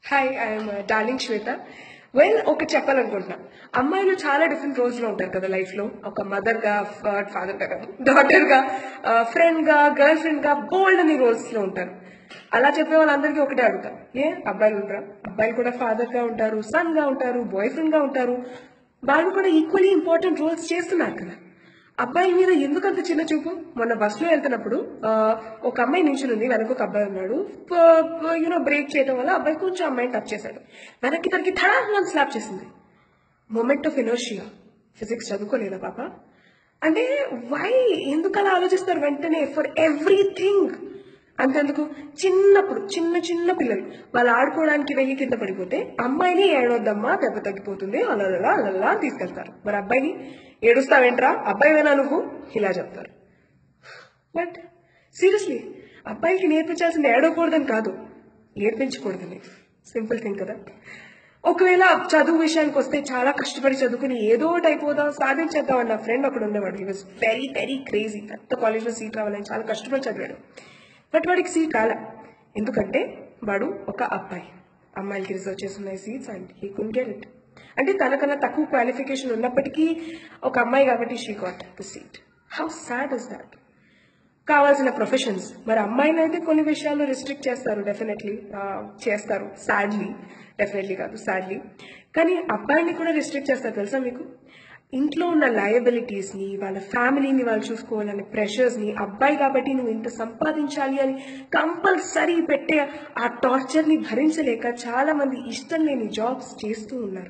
hi I'm darling Shweta well ఒకటి చెప్పాలనుకుంటున్నా అమ్మాయిలు చాలా డిఫరెంట్ రోల్స్ లో ఉంటారు కదా లైఫ్ లో ఒక మదర్ గా ఫాదర్ గా డాటర్ గా ఫ్రెండ్ గా గర్ల్ ఫ్రెండ్ గా బోల్డ్ అని రోల్స్ లో ఉంటారు అలా చెప్పే వాళ్ళందరికీ ఒకటే అడుగుతారు ఏ అబ్బాయిలు ఉంటారా అబ్బాయిలు కూడా ఫాదర్ గా ఉంటారు సన్ గా ఉంటారు బాయ్ ఫ్రెండ్ గా ఉంటారు వాళ్ళు కూడా ఈక్వల్లీ ఇంపార్టెంట్ రోల్స్ చేస్తున్నారు కదా అబ్బాయి మీద ఎందుకు అంత చిన్న చూపు మొన్న బస్సులో వెళ్తున్నప్పుడు ఆ, ఒక అమ్మాయి నించునుంది వెనక ఒక అబ్బాయి ఉన్నాడు యూనో బ్రేక్ చేయడం వల్ల అబ్బాయి కొంచెం అమ్మాయిని టచ్ చేశాడు వెనక్కి తనకి థడా అని స్లాప్ చేసింది మూమెంట్ ఆఫ్ ఇనర్షియా ఫిజిక్స్ చదువుకోలేదా పాప అంటే వై ఎందుకు అలా ఆలోచిస్తారు వెంటనే ఫర్ ఎవ్రీథింగ్ అంతెందుకు చిన్నప్పుడు చిన్న చిన్న పిల్లలు వాళ్ళు ఆడుకోవడానికి వెయ్యి కింద పడిపోతే అమ్మాయిని ఏడవద్దమ్మా దెబ్బ తగ్గిపోతుంది అలా అలా అలా అని తీసుకెళ్తారు మరి అబ్బాయిని ఏడుస్తావేంట్రా అబ్బాయివేనా నువ్వు ఇలా చెప్తారు బట్ సీరియస్లీ అబ్బాయికి నేర్పించాల్సింది ఏడవకూడదని కాదు ఏడ్పించకూడదని సింపుల్ థింగ్ కదా ఒకవేళ చదువు విషయానికి వస్తే చాలా కష్టపడి చదువుకుని ఏదో ఒకటి అయిపోదాం సాధించేద్దాం అన్న ఫ్రెండ్ ఒకడు ఉండేవాడు he was very very crazy పెద్ద కాలేజ్లో సీట్ రావాలని చాలా కష్టపడి చదివాడు బట్ వాడికి సీట్ రాలే ఎందుకంటే వాడు ఒక అబ్బాయి అమ్మాయిలకి రిజర్వ్ చేస్తున్నాయి seats and he can get it అంటే తనకన్నా తక్కువ క్వాలిఫికేషన్ ఉన్నప్పటికీ ఒక అమ్మాయి కాబట్టి she got the seat how sad is that కావాల్సిన ప్రొఫెషన్స్ మరి అమ్మాయిని అయితే కొన్ని విషయాల్లో రిస్ట్రిక్ట్ చేస్తారు డెఫినెట్లీ చేస్తారు సాడ్లీ డెఫినెట్లీ కాదు సాడ్లీ కానీ అబ్బాయిని కూడా రిస్ట్రిక్ట్ చేస్తారు తెలుసా మీకు ఇంట్లో ఉన్న లయబిలిటీస్ని వాళ్ళ ఫ్యామిలీని వాళ్ళు చూసుకోవాలనే ప్రెషర్స్ని అబ్బాయి కాబట్టి నువ్వు ఇంత సంపాదించాలి అని కంపల్సరీ పెట్టే ఆ టార్చర్ని భరించలేక చాలా మంది ఇష్టం లేని జాబ్స్ చేస్తూ ఉన్నారు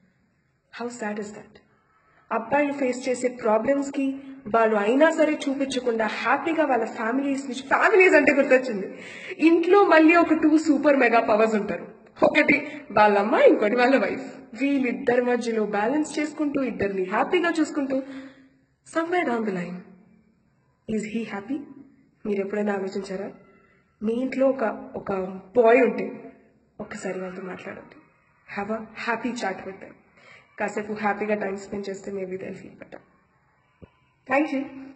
హౌ సాడ్ ఇస్ దట్ అబ్బాయిలు ఫేస్ చేసే ప్రాబ్లమ్స్ కి వాళ్ళు అయినా సరే చూపించకుండా హ్యాపీగా వాళ్ళ ఫ్యామిలీస్ నుంచి ఫ్యామిలీస్ అంటే గుర్తొచ్చింది ఇంట్లో మళ్ళీ ఒక టూ సూపర్ మెగా పవర్స్ ఉంటారు ఒకటి వాళ్ళ అమ్మ ఇంకోటి వాళ్ళ వైఫ్ వీళ్ళిద్దరి మధ్యలో బ్యాలెన్స్ చేసుకుంటూ ఇద్దరిని హ్యాపీగా చూసుకుంటూ somewhere down the line is he happy మీరు ఎప్పుడైనా ఆలోచించారా మీ ఇంట్లో ఒక ఒక బాయ్ ఉంటే ఒక్కసారి వాళ్ళతో మాట్లాడండి have a happy chat with them కాసేపు హ్యాపీగా టైం స్పెండ్ చేస్తే maybe they feel better thank you